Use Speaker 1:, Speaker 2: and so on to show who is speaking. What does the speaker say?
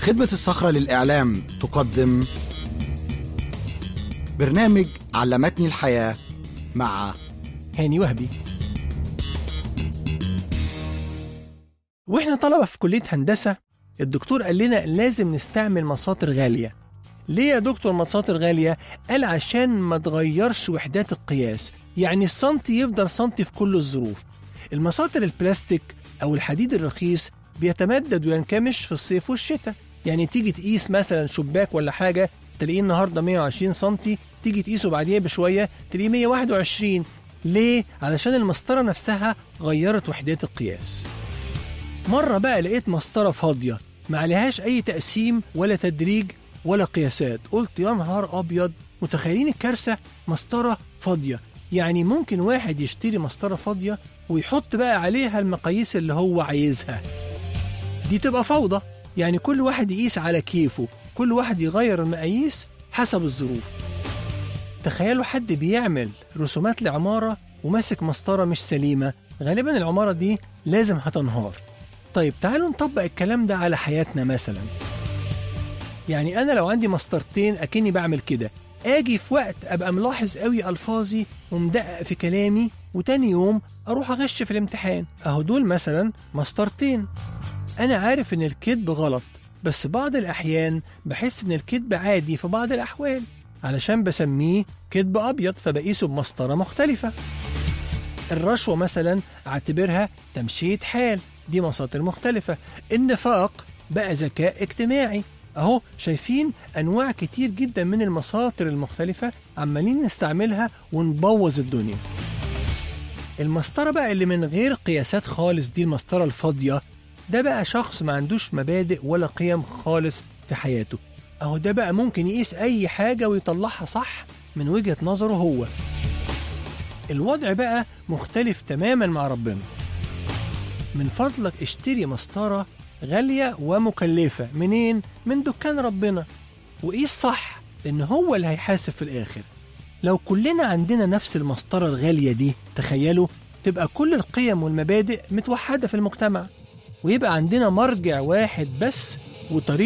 Speaker 1: خدمة الصخرة للإعلام تقدم برنامج علمتني الحياة مع
Speaker 2: هاني وهبي واحنا طلبة في كلية هندسة الدكتور قال لنا لازم نستعمل مساطر غالية ليه يا دكتور مساطر غالية؟ قال عشان ما تغيرش وحدات القياس يعني السنتي يفضل سنتي في كل الظروف المساطر البلاستيك أو الحديد الرخيص بيتمدد وينكمش في الصيف والشتاء يعني تيجي تقيس مثلا شباك ولا حاجة تلاقيه النهاردة 120 سنتي تيجي تقيسه بعديها بشوية تلاقيه 121 ليه؟ علشان المسطرة نفسها غيرت وحدات القياس مرة بقى لقيت مسطرة فاضية ما عليهاش أي تقسيم ولا تدريج ولا قياسات قلت يا نهار أبيض متخيلين الكارثة مسطرة فاضية يعني ممكن واحد يشتري مسطرة فاضية ويحط بقى عليها المقاييس اللي هو عايزها دي تبقى فوضى يعني كل واحد يقيس على كيفه كل واحد يغير المقاييس حسب الظروف تخيلوا حد بيعمل رسومات لعمارة وماسك مسطرة مش سليمة غالبا العمارة دي لازم هتنهار طيب تعالوا نطبق الكلام ده على حياتنا مثلا يعني أنا لو عندي مسطرتين أكني بعمل كده أجي في وقت أبقى ملاحظ قوي ألفاظي ومدقق في كلامي وتاني يوم أروح أغش في الامتحان أهو دول مثلا مسطرتين أنا عارف إن الكذب غلط بس بعض الأحيان بحس إن الكذب عادي في بعض الأحوال علشان بسميه كذب أبيض فبقيسه بمسطرة مختلفة الرشوة مثلا أعتبرها تمشية حال دي مساطر مختلفة النفاق بقى ذكاء اجتماعي أهو شايفين أنواع كتير جدا من المساطر المختلفة عمالين نستعملها ونبوظ الدنيا المسطرة بقى اللي من غير قياسات خالص دي المسطرة الفاضية ده بقى شخص ما عندوش مبادئ ولا قيم خالص في حياته أهو ده بقى ممكن يقيس أي حاجة ويطلعها صح من وجهة نظره هو الوضع بقى مختلف تماما مع ربنا من فضلك اشتري مسطرة غالية ومكلفة منين؟ من دكان ربنا وقيس صح لأن هو اللي هيحاسب في الآخر لو كلنا عندنا نفس المسطرة الغالية دي تخيلوا تبقى كل القيم والمبادئ متوحدة في المجتمع ويبقى عندنا مرجع واحد بس وطريق